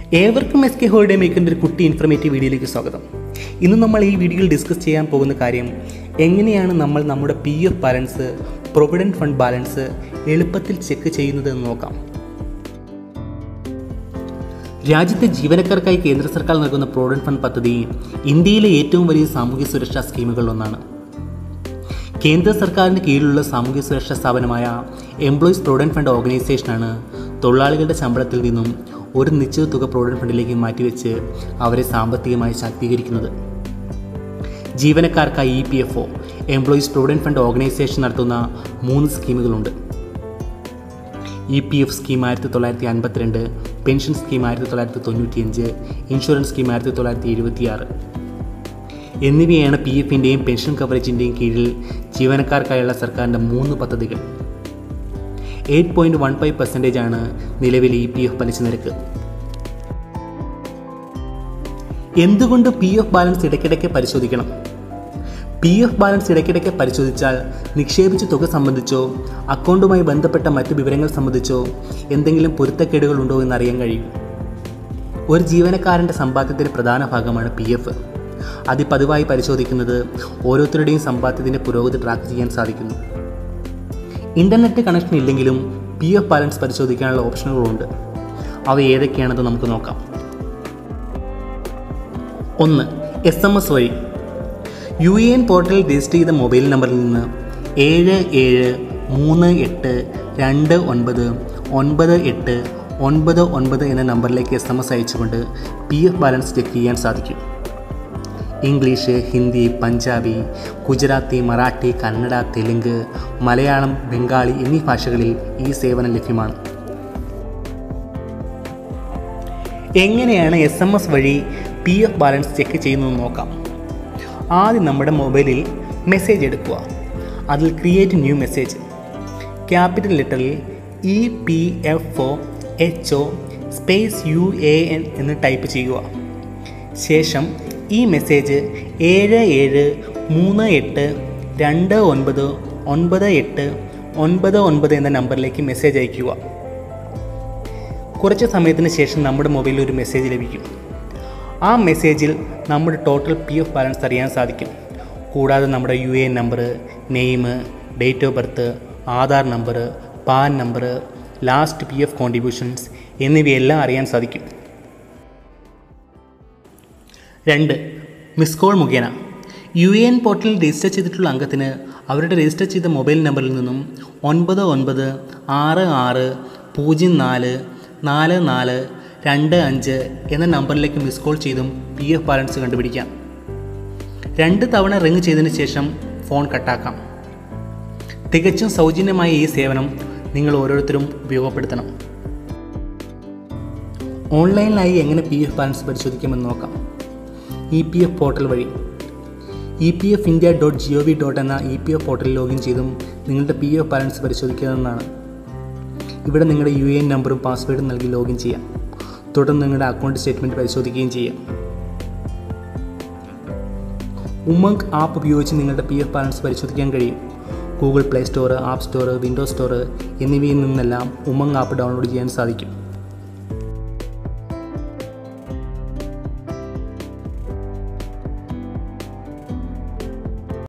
ഏവർക്കും S K holiday മേക്കിൻ്റെ ഒരു കുട്ടി ഇൻഫർമേറ്റീവ് വീഡിയോയിലേക്ക് സ്വാഗതം ഇന്ന് നമ്മൾ ഈ വീഡിയോയിൽ ഡിസ്കസ് ചെയ്യാൻ പോകുന്ന കാര്യം എങ്ങനെയാണ് നമ്മൾ നമ്മുടെ P F balance provident fund balance എളുപ്പത്തിൽ ചെക്ക് ചെയ്യുന്നതെന്ന് നോക്കാം രാജ്യത്തെ ജീവനക്കാർക്കായി കേന്ദ്ര സർക്കാർ നൽകുന്ന പ്രൊവിഡൻറ്റ് ഫണ്ട് പദ്ധതി ഇന്ത്യയിലെ ഏറ്റവും വലിയ സാമൂഹ്യ സുരക്ഷാ സ്കീമുകളിലൊന്നാണ് കേന്ദ്ര സർക്കാരിന് കീഴിലുള്ള സാമൂഹ്യ സുരക്ഷാ സ്ഥാപനമായ എംപ്ലോയീസ് പ്രൊവിഡൻറ്റ് ഫണ്ട് ഓർഗനൈസേഷനാണ് തൊഴിലാളികളുടെ ശമ്പളത്തിൽ നിന്നും ഒരു നിശ്ചിത തുക പ്രൊവിഡൻറ്റ് ഫണ്ടിലേക്ക് മാറ്റിവെച്ച് അവരെ സാമ്പത്തികമായി ശാക്തീകരിക്കുന്നത് ജീവനക്കാർക്കായി E P F O employees provident fund organisation നടത്തുന്ന മൂന്ന് സ്കീമുകളുണ്ട് ഇ പി എഫ് സ്കീം ആയിരത്തി തൊള്ളായിരത്തി അൻപത്തിരണ്ട് പെൻഷൻ സ്കീം ആയിരത്തി തൊള്ളായിരത്തി തൊണ്ണൂറ്റിയഞ്ച് ഇൻഷുറൻസ് സ്കീം ആയിരത്തി തൊള്ളായിരത്തി എഴുപത്തിയാറ് എന്നിവയാണ് പി എഫിൻ്റെയും പെൻഷൻ കവറേജിൻ്റെയും കീഴിൽ ജീവനക്കാർക്കായുള്ള സർക്കാരിൻ്റെ മൂന്ന് പദ്ധതികൾ eight point one five percentage ആണ് നിലവിലെ ഇ പി എഫ് പലിശ നിരക്ക് എന്തുകൊണ്ട് പി എഫ് ബാലൻസ് ഇടയ്ക്കിടയ്ക്ക് പരിശോധിക്കണം പി എഫ് ബാലൻസ് ഇടയ്ക്കിടയ്ക്ക് പരിശോധിച്ചാൽ നിക്ഷേപിച്ച തുക സംബന്ധിച്ചോ അക്കൗണ്ടുമായി ബന്ധപ്പെട്ട മറ്റ് വിവരങ്ങൾ സംബന്ധിച്ചോ എന്തെങ്കിലും പൊരുത്തക്കേടുകൾ ഉണ്ടോ എന്ന് അറിയാൻ കഴിയും ഒരു ജീവനക്കാരൻ്റെ സമ്പാദ്യത്തിൻ്റെ പ്രധാന ഭാഗമാണ് പി എഫ് അതിപതിവായി പരിശോധിക്കുന്നത് ഓരോരുത്തരുടെയും സമ്പാദ്യത്തിൻ്റെ പുരോഗതി ട്രാക്ക് ചെയ്യാൻ സാധിക്കുന്നു ഇൻ്റർനെറ്റ് കണക്ഷൻ ഇല്ലെങ്കിലും പി എഫ് ബാലൻസ് പരിശോധിക്കാനുള്ള ഓപ്ഷനുകളുണ്ട് അവ ഏതൊക്കെയാണെന്ന് നമുക്ക് നോക്കാം ഒന്ന് എസ് എം എസ് വഴി യു എ എൻ പോർട്ടലിൽ രജിസ്റ്റർ ചെയ്ത മൊബൈൽ നമ്പറിൽ നിന്ന് ഏഴ് ഏഴ് മൂന്ന് എട്ട് രണ്ട് ഒൻപത് ഒൻപത് എട്ട് ഒൻപത് ഒൻപത് എന്ന നമ്പറിലേക്ക് എസ് എം എസ് അയച്ചുകൊണ്ട് പി എഫ് ബാലൻസ് ചെക്ക് ചെയ്യാൻ സാധിക്കും ഇംഗ്ലീഷ് ഹിന്ദി പഞ്ചാബി ഗുജറാത്തി മറാഠി കന്നഡ തെലുങ്ക് മലയാളം ബംഗാളി എന്നീ ഭാഷകളിൽ ഈ സേവനം ലഭ്യമാണ് എങ്ങനെയാണ് എസ് എം എസ് വഴി പി എഫ് ബാലൻസ് ചെക്ക് ചെയ്യുന്നതെന്ന് നോക്കാം ആദ്യം നമ്മുടെ മൊബൈലിൽ മെസ്സേജ് എടുക്കുക അതിൽ ക്രിയേറ്റ് ന്യൂ മെസ്സേജ് ക്യാപിറ്റൽ ലെറ്ററിൽ E P F O H O space U A N എന്ന് ടൈപ്പ് ചെയ്യുക ശേഷം ഈ മെസ്സേജ് ഏഴ് ഏഴ് മൂന്ന് എട്ട് രണ്ട് ഒൻപത് ഒൻപത് എട്ട് ഒൻപത് ഒൻപത് എന്ന നമ്പറിലേക്ക് മെസ്സേജ് അയയ്ക്കുക കുറച്ച് സമയത്തിന് ശേഷം നമ്മുടെ മൊബൈലിൽ ഒരു മെസ്സേജ് ലഭിക്കും ആ മെസ്സേജിൽ നമ്മുടെ ടോട്ടൽ പി എഫ് ബാലൻസ് അറിയാൻ സാധിക്കും കൂടാതെ നമ്മുടെ U A N number name date of birth Aadhaar number PAN number last P F contributions എന്നിവയെല്ലാം അറിയാൻ സാധിക്കും രണ്ട് മിസ് കോൾ മുഖേന യു എ എൻ പോർട്ടലിൽ രജിസ്റ്റർ ചെയ്തിട്ടുള്ള അംഗത്തിന് അവരുടെ രജിസ്റ്റർ ചെയ്ത മൊബൈൽ നമ്പറിൽ നിന്നും ഒൻപത് ഒൻപത് ആറ് ആറ് പൂജ്യം നാല് നാല് നാല് രണ്ട് അഞ്ച് എന്ന നമ്പറിലേക്ക് മിസ് കോൾ ചെയ്തും പി എഫ് ബാലൻസ് കണ്ടുപിടിക്കാം രണ്ട് തവണ റിങ് ചെയ്തതിന് ശേഷം ഫോൺ കട്ടാക്കാം തികച്ചും സൗജന്യമായ ഈ സേവനം നിങ്ങൾ ഓരോരുത്തരും ഉപയോഗപ്പെടുത്തണം ഓൺലൈനിലായി എങ്ങനെ പി എഫ് ബാലൻസ് പരിശോധിക്കാമെന്ന് നോക്കാം ഇ പി എഫ് പോർട്ടൽ വഴി E P F India dot G O V dot എന്ന E P F portal login ചെയ്തും നിങ്ങളുടെ പി എഫ് ബാലൻസ് പരിശോധിക്കാവുന്നതാണ് ഇവിടെ നിങ്ങളുടെ യു എ എൻ നമ്പറും പാസ്വേഡും നൽകി ലോഗിൻ ചെയ്യാം തുടർന്ന് നിങ്ങളുടെ അക്കൗണ്ട് സ്റ്റേറ്റ്മെൻറ്റ് പരിശോധിക്കുകയും ചെയ്യാം ഉമംഗ് ആപ്പ് ഉപയോഗിച്ച് നിങ്ങളുടെ പി എഫ് ബാലൻസ് പരിശോധിക്കാൻ കഴിയും Google Play Store App Store Windows Store എന്നിവയിൽ നിന്നെല്ലാം ഉമംഗ് ആപ്പ് ഡൗൺലോഡ് ചെയ്യാൻ സാധിക്കും